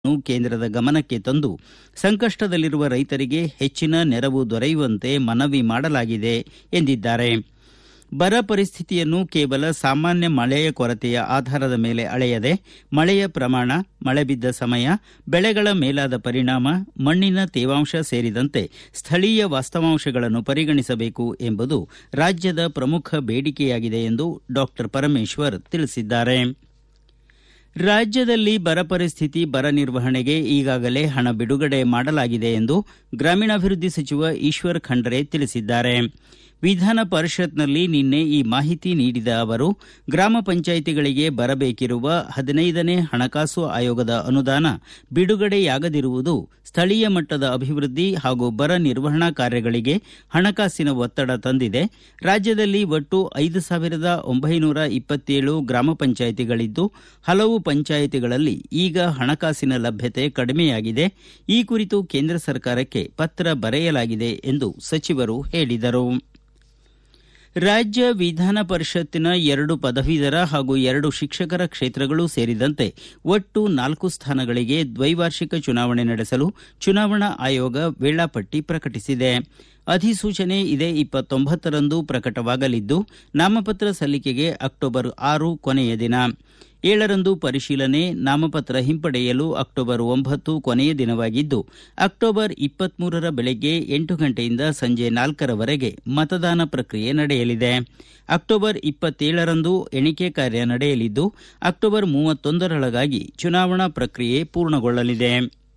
ನ್ನು ಕೇಂದ್ರದ ಗಮನಕ್ಕೆ ತಂದು ಸಂಕಷ್ಟದಲ್ಲಿರುವ ರೈತರಿಗೆ ಹೆಚ್ಚಿನ ನೆರವು ದೊರೆಯುವಂತೆ ಮನವಿ ಮಾಡಲಾಗಿದೆ ಎಂದಿದ್ದಾರೆ ಬರ ಪರಿಸ್ಥಿತಿಯನ್ನು ಕೇವಲ ಸಾಮಾನ್ಯ ಮಳೆಯ ಕೊರತೆಯ ಆಧಾರದ ಮೇಲೆ ಅಳೆಯದೆ ಮಳೆಯ ಪ್ರಮಾಣ ಮಳೆ ಬಿದ್ದ ಸಮಯ ಬೆಳೆಗಳ ಮೇಲಾದ ಪರಿಣಾಮ ಮಣ್ಣಿನ ತೇವಾಂಶ ಸೇರಿದಂತೆ ಸ್ಥಳೀಯ ವಾಸ್ತವಾಂಶಗಳನ್ನು ಪರಿಗಣಿಸಬೇಕು ಎಂಬುದು ರಾಜ್ಯದ ಪ್ರಮುಖ ಬೇಡಿಕೆಯಾಗಿದೆ ಎಂದು ಡಾ ಪರಮೇಶ್ವರ್ ತಿಳಿಸಿದ್ದಾರೆ ರಾಜ್ಯದಲ್ಲಿ ಬರ ಪರಿಸ್ಥಿತಿ ಬರ ನಿರ್ವಹಣೆಗೆ ಈಗಾಗಲೇ ಹಣ ಬಿಡುಗಡೆ ಮಾಡಲಾಗಿದೆ ಎಂದು ಗ್ರಾಮೀಣಾಭಿವೃದ್ಧಿ ಸಚಿವ ಈಶ್ವರ್ ಖಂಡ್ರೆ ತಿಳಿಸಿದ್ದಾರೆ ವಿಧಾನ ಪರಿಷತ್ನಲ್ಲಿ ನಿನ್ನೆ ಈ ಮಾಹಿತಿ ನೀಡಿದ ಅವರು ಗ್ರಾಮ ಪಂಚಾಯಿತಿಗಳಿಗೆ ಬರಬೇಕಿರುವ ಹದಿನೈದನೇ ಹಣಕಾಸು ಆಯೋಗದ ಅನುದಾನ ಬಿಡುಗಡೆಯಾಗದಿರುವುದು ಸ್ಥಳೀಯ ಮಟ್ಟದ ಅಭಿವೃದ್ಧಿ ಹಾಗೂ ಬರ ನಿರ್ವಹಣಾ ಕಾರ್ಯಗಳಿಗೆ ಹಣಕಾಸಿನ ಒತ್ತಡ ತಂದಿದೆ ರಾಜ್ಯದಲ್ಲಿ ಒಟ್ಟು ಐದು ಸಾವಿರದ ಒಂಬೈನೂರ ಇಪ್ಪತ್ತೇಳು ಗ್ರಾಮ ಪಂಚಾಯಿತಿಗಳಿದ್ದು ಹಲವು ಪಂಚಾಯಿತಿಗಳಲ್ಲಿ ಈಗ ಹಣಕಾಸಿನ ಲಭ್ಯತೆ ಕಡಿಮೆಯಾಗಿದೆ ಈ ಕುರಿತು ಕೇಂದ್ರ ಸರ್ಕಾರಕ್ಕೆ ಪತ್ರ ಬರೆಯಲಾಗಿದೆ ಎಂದು ಸಚಿವರು ಹೇಳಿದರು ರಾಜ್ಯ ವಿಧಾನ ಪರಿಷತ್ತಿನ ಎರಡು ಪದವೀಧರ ಹಾಗೂ ಎರಡು ಶಿಕ್ಷಕರ ಕ್ಷೇತ್ರಗಳು ಸೇರಿದಂತೆ ಒಟ್ಟು ನಾಲ್ಕು ಸ್ಥಾನಗಳಿಗೆ ದ್ವೈವಾರ್ಷಿಕ ಚುನಾವಣೆ ನಡೆಸಲು ಚುನಾವಣಾ ಆಯೋಗ ವೇಳಾಪಟ್ಟಿ ಪ್ರಕಟಿಸಿದೆ ಅಧಿಸೂಚನೆ ಇದೇ ಇಪ್ಪತ್ತೊಂಬತ್ತರಂದು ಪ್ರಕಟವಾಗಲಿದ್ದು ನಾಮಪತ್ರ ಸಲ್ಲಿಕೆಗೆ ಅಕ್ಟೋಬರ್ ಆರು ಕೊನೆಯ ದಿನ ಏಳರಂದು ಪರಿಶೀಲನೆ ನಾಮಪತ್ರ ಹಿಂಪಡೆಯಲು ಅಕ್ಟೋಬರ್ ಒಂಬತ್ತು ಕೊನೆಯ ದಿನವಾಗಿದ್ದು ಅಕ್ಟೋಬರ್ ಇಪ್ಪತ್ಮೂರರ ಬೆಳಗ್ಗೆ ಎಂಟು ಗಂಟೆಯಿಂದ ಸಂಜೆ ನಾಲ್ಕರವರೆಗೆ ಮತದಾನ ಪ್ರಕ್ರಿಯೆ ನಡೆಯಲಿದೆ ಅಕ್ಟೋಬರ್ ಇಪ್ಪತ್ತೇಳರಂದು ಎಣಿಕೆ ಕಾರ್ಯ ನಡೆಯಲಿದ್ದು ಅಕ್ಟೋಬರ್ ಮೂವತ್ತೊಂದರೊಳಗಾಗಿ ಚುನಾವಣಾ ಪ್ರಕ್ರಿಯೆ ಪೂರ್ಣಗೊಳ್ಳಲಿದೆ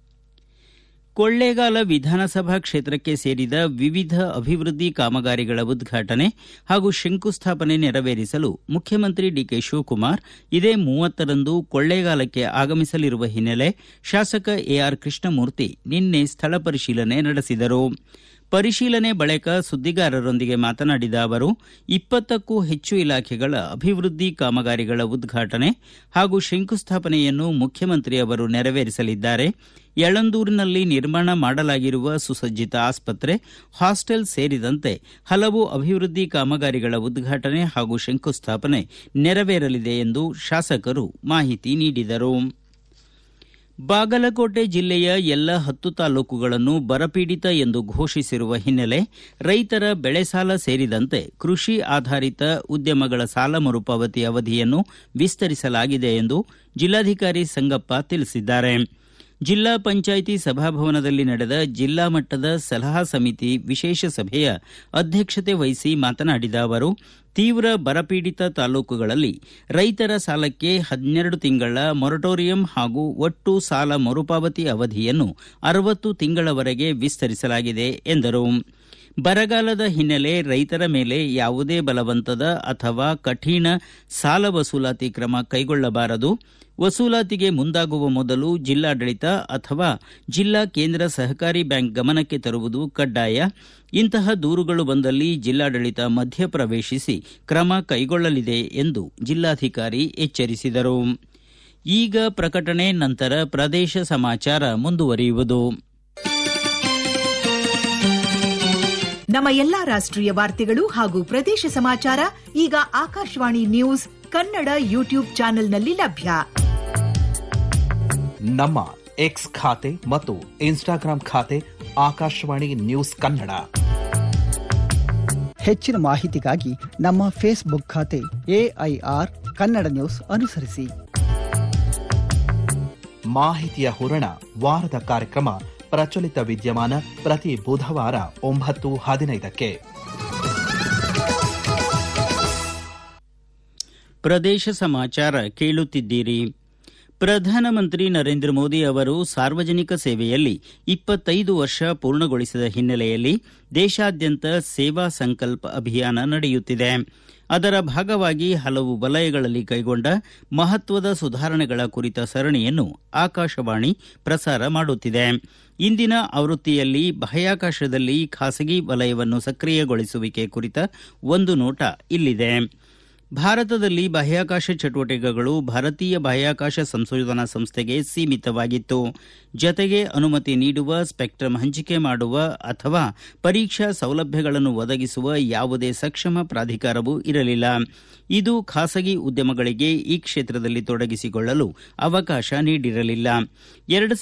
ಕೊಳ್ಳೇಗಾಲ ವಿಧಾನಸಭಾ ಕ್ಷೇತ್ರಕ್ಕೆ ಸೇರಿದ ವಿವಿಧ ಅಭಿವೃದ್ಧಿ ಕಾಮಗಾರಿಗಳ ಉದ್ಘಾಟನೆ ಹಾಗೂ ಶಂಕುಸ್ಥಾಪನೆ ನೆರವೇರಿಸಲು ಮುಖ್ಯಮಂತ್ರಿ ಡಿಕೆ ಶಿವಕುಮಾರ್ ಇದೇ ಮೂವತ್ತರಂದು ಕೊಳ್ಳೇಗಾಲಕ್ಕೆ ಆಗಮಿಸಲಿರುವ ಹಿನ್ನೆಲೆ ಶಾಸಕ ಎಆರ್ ಕೃಷ್ಣಮೂರ್ತಿ ನಿನ್ನೆ ಸ್ಥಳ ಪರಿಶೀಲನೆ ನಡೆಸಿದರು ಪರಿಶೀಲನೆ ಬಳಿಕ ಸುದ್ದಿಗಾರರೊಂದಿಗೆ ಮಾತನಾಡಿದ ಅವರು ಇಪ್ಪತ್ತಕ್ಕೂ ಹೆಚ್ಚು ಇಲಾಖೆಗಳ ಅಭಿವೃದ್ಧಿ ಕಾಮಗಾರಿಗಳ ಉದ್ಘಾಟನೆ ಹಾಗೂ ಶಂಕುಸ್ಥಾಪನೆಯನ್ನು ಮುಖ್ಯಮಂತ್ರಿ ಅವರು ನೆರವೇರಿಸಲಿದ್ದಾರೆ ಯಳಂದೂರಿನಲ್ಲಿ ನಿರ್ಮಾಣ ಮಾಡಲಾಗಿರುವ ಸುಸಜ್ಜಿತ ಆಸ್ಪತ್ರೆ ಹಾಸ್ಟೆಲ್ ಸೇರಿದಂತೆ ಹಲವು ಅಭಿವೃದ್ಧಿ ಕಾಮಗಾರಿಗಳ ಉದ್ಘಾಟನೆ ಹಾಗೂ ಶಂಕುಸ್ಥಾಪನೆ ನೆರವೇರಲಿದೆ ಎಂದು ಶಾಸಕರು ಮಾಹಿತಿ ನೀಡಿದರು ಬಾಗಲಕೋಟೆ ಜಿಲ್ಲೆಯ ಎಲ್ಲ ಹತ್ತು ತಾಲೂಕುಗಳನ್ನು ಬರಪೀಡಿತ ಎಂದು ಘೋಷಿಸಿರುವ ಹಿನ್ನೆಲೆ ರೈತರ ಬೆಳೆ ಸಾಲ ಸೇರಿದಂತೆ ಕೃಷಿ ಆಧಾರಿತ ಉದ್ಯಮಗಳ ಸಾಲ ಮರುಪಾವತಿ ಅವಧಿಯನ್ನು ವಿಸ್ತರಿಸಲಾಗಿದೆ ಎಂದು ಜಿಲ್ಲಾಧಿಕಾರಿ ಸಂಗಪ್ಪ ತಿಳಿಸಿದ್ದಾರೆ ಜಿಲ್ಲಾ ಪಂಚಾಯಿತಿ ಸಭಾಭವನದಲ್ಲಿ ನಡೆದ ಜಿಲ್ಲಾ ಮಟ್ಟದ ಸಲಹಾ ಸಮಿತಿ ವಿಶೇಷ ಸಭೆಯ ಅಧ್ಯಕ್ಷತೆ ವಹಿಸಿ ಮಾತನಾಡಿದ ಅವರು ತೀವ್ರ ಬರಪೀಡಿತ ತಾಲೂಕುಗಳಲ್ಲಿ ರೈತರ ಸಾಲಕ್ಕೆ ಹನ್ನೆರಡು ತಿಂಗಳ ಮೊರಟೋರಿಯಂ ಹಾಗೂ ಒಟ್ಟು ಸಾಲ ಮರುಪಾವತಿ ಅವಧಿಯನ್ನು ಅರವತ್ತು ತಿಂಗಳವರೆಗೆ ವಿಸ್ತರಿಸಲಾಗಿದೆ ಎಂದರು ಬರಗಾಲದ ಹಿನ್ನೆಲೆ ರೈತರ ಮೇಲೆ ಯಾವುದೇ ಬಲವಂತದ ಅಥವಾ ಕಠಿಣ ಸಾಲ ವಸೂಲಾತಿ ಕ್ರಮ ಕೈಗೊಳ್ಳಬಾರದು ವಸೂಲಾತಿಗೆ ಮುಂದಾಗುವ ಮೊದಲು ಜಿಲ್ಲಾಡಳಿತ ಅಥವಾ ಜಿಲ್ಲಾ ಕೇಂದ್ರ ಸಹಕಾರಿ ಬ್ಯಾಂಕ್ ಗಮನಕ್ಕೆ ತರುವುದು ಕಡ್ಡಾಯ ಇಂತಹ ದೂರುಗಳು ಬಂದಲ್ಲಿ ಜಿಲ್ಲಾಡಳಿತ ಮಧ್ಯಪ್ರವೇಶಿಸಿ ಕ್ರಮ ಕೈಗೊಳ್ಳಲಿದೆ ಎಂದು ಜಿಲ್ಲಾಧಿಕಾರಿ ಎಚ್ಚರಿಸಿದರು ಈಗ ಪ್ರಕಟಣೆ ನಂತರ ಪ್ರದೇಶ ಸಮಾಚಾರ ಮುಂದುವರಿಯುವುದು ನಮ್ಮ ಎಲ್ಲಾ ರಾಷ್ಟ್ರೀಯ ವಾರ್ತೆಗಳು ಹಾಗೂ ಪ್ರದೇಶ ಸಮಾಚಾರ ಈಗ ಆಕಾಶವಾಣಿ ನ್ಯೂಸ್ ಕನ್ನಡ ಯೂಟ್ಯೂಬ್ ಚಾನೆಲ್ನಲ್ಲಿ ಲಭ್ಯ ನಮ್ಮ ಎಕ್ಸ್ ಖಾತೆ ಮತ್ತು ಇನ್ಸ್ಟಾಗ್ರಾಂ ಖಾತೆ ಆಕಾಶವಾಣಿ ನ್ಯೂಸ್ ಕನ್ನಡ ಹೆಚ್ಚಿನ ಮಾಹಿತಿಗಾಗಿ ನಮ್ಮ ಫೇಸ್ಬುಕ್ ಖಾತೆ ಎಐಆರ್ ಕನ್ನಡ ನ್ಯೂಸ್ ಅನುಸರಿಸಿ ಮಾಹಿತಿಯ ಹೂರಣ ವಾರದ ಕಾರ್ಯಕ್ರಮ ಪ್ರಚಲಿತ ವಿದ್ಯಮಾನ ಪ್ರತಿ ಬುಧವಾರ ಒಂಬತ್ತು ಹದಿನೈದಕ್ಕೆ ಪ್ರದೇಶ ಸಮಾಚಾರ ಕೇಳುತ್ತಿದ್ದೀರಿ ಪ್ರಧಾನಮಂತ್ರಿ ನರೇಂದ್ರ ಮೋದಿ ಅವರು ಸಾರ್ವಜನಿಕ ಸೇವೆಯಲ್ಲಿ ಇಪ್ಪತ್ತೈದು ವರ್ಷ ಪೂರ್ಣಗೊಳಿಸಿದ ಹಿನ್ನೆಲೆಯಲ್ಲಿ ದೇಶಾದ್ಯಂತ ಸೇವಾ ಸಂಕಲ್ಪ ಅಭಿಯಾನ ನಡೆಯುತ್ತಿದೆ ಅದರ ಭಾಗವಾಗಿ ಹಲವು ವಲಯಗಳಲ್ಲಿ ಕೈಗೊಂಡ ಮಹತ್ವದ ಸುಧಾರಣೆಗಳ ಕುರಿತ ಸರಣಿಯನ್ನು ಆಕಾಶವಾಣಿ ಪ್ರಸಾರ ಮಾಡುತ್ತಿದೆ ಇಂದಿನ ಆವೃತ್ತಿಯಲ್ಲಿ ಬಾಹ್ಯಾಕಾಶದಲ್ಲಿ ಖಾಸಗಿ ವಲಯವನ್ನು ಸಕ್ರಿಯಗೊಳಿಸುವಿಕೆ ಕುರಿತ ಒಂದು ನೋಟ ಇಲ್ಲಿದೆ ಭಾರತದಲ್ಲಿ ಬಾಹ್ಯಾಕಾಶ ಚಟುವಟಿಕೆಗಳು ಭಾರತೀಯ ಬಾಹ್ಯಾಕಾಶ ಸಂಶೋಧನಾ ಸಂಸ್ಥೆಗೆ ಸೀಮಿತವಾಗಿತ್ತು ಜತೆಗೆ ಅನುಮತಿ ನೀಡುವ ಸ್ಪೆಕ್ಟ್ರಮ್ ಹಂಚಿಕೆ ಮಾಡುವ ಅಥವಾ ಪರೀಕ್ಷಾ ಸೌಲಭ್ಯಗಳನ್ನು ಒದಗಿಸುವ ಯಾವುದೇ ಸಕ್ಷಮ ಪ್ರಾಧಿಕಾರವೂ ಇರಲಿಲ್ಲ ಇದು ಖಾಸಗಿ ಉದ್ಯಮಗಳಿಗೆ ಈ ಕ್ಷೇತ್ರದಲ್ಲಿ ತೊಡಗಿಸಿಕೊಳ್ಳಲು ಅವಕಾಶ ನೀಡಿರಲಿಲ್ಲ ಎರಡು